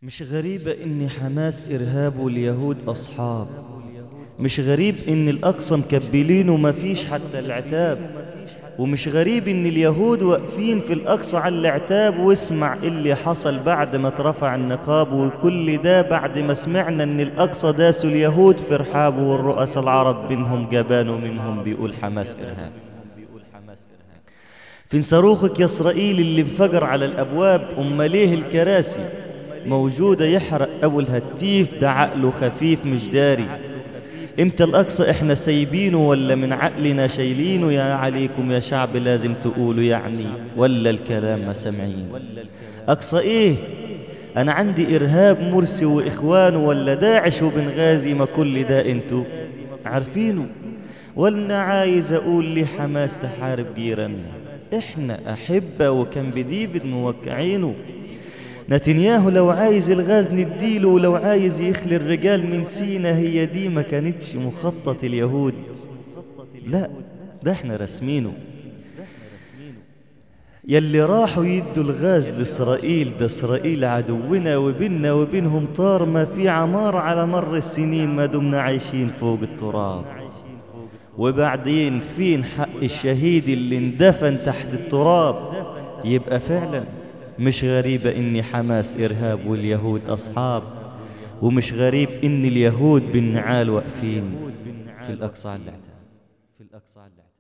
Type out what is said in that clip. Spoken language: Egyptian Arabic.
مش غريبة إن حماس إرهاب واليهود أصحاب مش غريب إن الأقصى مكبلين وما فيش حتى العتاب ومش غريب إن اليهود واقفين في الأقصى على العتاب واسمع اللي حصل بعد ما اترفع النقاب وكل ده بعد ما سمعنا إن الأقصى داسوا اليهود في رحاب والرؤساء العرب منهم جبان ومنهم بيقول حماس إرهاب فين صاروخك يا إسرائيل اللي انفجر على الأبواب أم ليه الكراسي موجودة يحرق أبو الهتيف ده عقله خفيف مش داري امتى الأقصى احنا سايبينه ولا من عقلنا شايلينه يا عليكم يا شعب لازم تقولوا يعني ولا الكلام ما سمعين أقصى ايه أنا عندي إرهاب مرسي وإخوانه ولا داعش وبنغازي ما كل ده انتو عارفينه ولا عايز أقول لي حماس تحارب جيراننا احنا أحبة وكان بديفيد موقعينه نتنياهو لو عايز الغاز نديله ولو عايز يخلي الرجال من سينا هي دي ما كانتش مخطط اليهود لا ده احنا رسمينه يلي راحوا يدوا الغاز لإسرائيل ده إسرائيل عدونا وبيننا وبينهم طار ما في عمار على مر السنين ما دمنا عايشين فوق التراب وبعدين فين حق الشهيد اللي اندفن تحت التراب يبقى فعلا مش غريبة إن حماس إرهاب واليهود أصحاب ومش غريب إن اليهود بالنعال واقفين في الأقصى على الأعتاب في الأقصى على الأعتاب